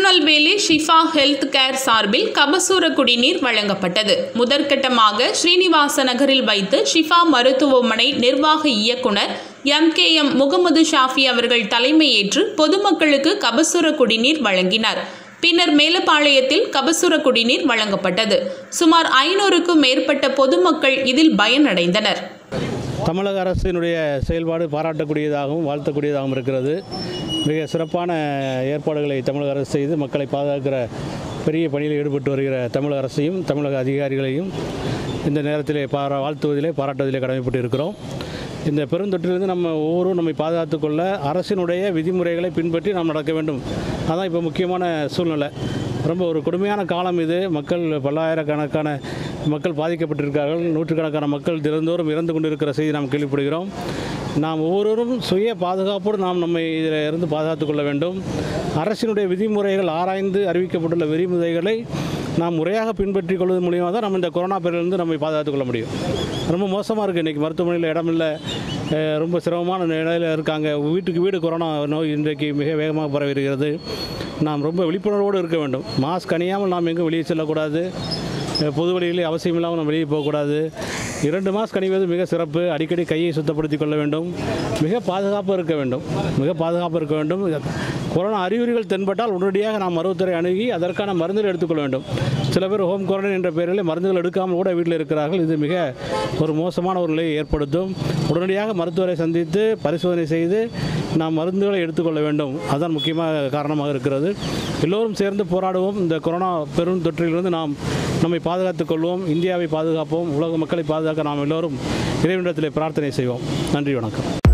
திருநெல்வேலி ஷிஃபா health care சார்பில் கபசூர குடிநீர் வழங்கப்பட்டது முதற்கட்டமாக ஸ்ரீனிவாச நகரில் வைத்து ஷிஃபா மருத்துவமனை நிர்வாக இயக்குனர் M K M Mohammed Shafi அவர்கள் தலைமையேற்று பொதுமக்களுக்கு கபசுர குடிநீர் வழங்கினார் பின்னர் மேலப்பாளையத்தில் கபசுர குடிநீர் வழங்கப்பட்டது சுமார் ஐநூறுக்கும் மேற்பட்ட பொதுமக்கள் இதில் பயனடைந்தனர் தமிழக அரசினுடைய செயல்பாடு பாராட்டக்கூடியதாகவும் வாழ்த்தக்கூடியதாகவும் இருக்கிறது மிக சிறப்பான ஏற்பாடுகளை தமிழக அரசு செய்து மக்களை பாதுகாக்கிற பெரிய பணியில் ஈடுபட்டு வருகிற தமிழக அரசையும் தமிழக அதிகாரிகளையும் இந்த நேரத்திலே பாரா வாழ்த்துவதிலே பாராட்டுவதிலே கடமைப்பட்டு இருக்கிறோம் இந்த பெருந்தொற்றிலிருந்து நம்ம ஒவ்வொருவரும் நம்மை பாதுகாத்துக் கொள்ள அரசினுடைய விதிமுறைகளை பின்பற்றி நாம் நடக்க வேண்டும் அதான் இப்போ முக்கியமான சூழ்நிலை ரொம்ப ஒரு கொடுமையான காலம் இது மக்கள் பல்லாயிரக்கணக்கான மக்கள் பாதிக்கப்பட்டிருக்கார்கள் நூற்றுக்கணக்கான மக்கள் தினந்தோறும் இறந்து கொண்டிருக்கிற செய்தி நாம் கேள்விப்படுகிறோம் நாம் ஒவ்வொருவரும் சுய பாதுகாப்போடு நாம் நம்மை இதில் இருந்து பாதுகாத்துக் கொள்ள வேண்டும் அரசினுடைய விதிமுறைகள் ஆராய்ந்து அறிவிக்கப்பட்டுள்ள விதிமுறைகளை நாம் முறையாக பின்பற்றிக் கொள்வதன் மூலியமாக தான் நம்ம இந்த கொரோனா பேரிலிருந்து நம்மை பாதுகாத்துக் கொள்ள முடியும் ரொம்ப மோசமாக இருக்குது இன்றைக்கி மருத்துவமனையில் இடமில்லை அஹ் ரொம்ப சிரமமான நிலையில் இருக்காங்க வீட்டுக்கு வீடு கொரோனா நோய் இன்றைக்கு மிக வேகமாக பரவி வருகிறது நாம் ரொம்ப விழிப்புணர்வோடு இருக்க வேண்டும் மாஸ்க் அணியாமல் நாம் எங்கும் வெளியே செல்லக்கூடாது அஹ் பொது வழியிலே அவசியம் இல்லாமல் நம்ம வெளியே போகக்கூடாது இரண்டு மாஸ்க் அணிவது மிக சிறப்பு அடிக்கடி கையை சுத்தப்படுத்திக் கொள்ள வேண்டும் மிக பாதுகாப்பாக இருக்க வேண்டும் மிக பாதுகாப்பாக இருக்க வேண்டும் கொரோனா அறிகுறிகள் தென்பட்டால் உடனடியாக நாம் மருத்துவரை அணுகி அதற்கான மருந்துகள் எடுத்துக்கொள்ள வேண்டும் சில பேர் ஹோம் குவாரண்டைன் என்ற பெயரில் மருந்துகள் எடுக்காமல் கூட வீட்டில் இருக்கிறார்கள் இது மிக ஒரு மோசமான ஒரு நிலையை ஏற்படுத்தும் உடனடியாக மருத்துவரை சந்தித்து பரிசோதனை செய்து நாம் மருந்துகளை எடுத்துக்கொள்ள வேண்டும் அதுதான் முக்கியமாக காரணமாக இருக்கிறது எல்லோரும் சேர்ந்து போராடுவோம் இந்த கொரோனா பெரும் தொற்றிலிருந்து நாம் நம்மை பாதுகாத்துக் கொள்வோம் இந்தியாவை பாதுகாப்போம் உலக மக்களை பாதுகாக்க நாம் எல்லோரும் இறைவனிடத்திலே பிரார்த்தனை செய்வோம் நன்றி வணக்கம்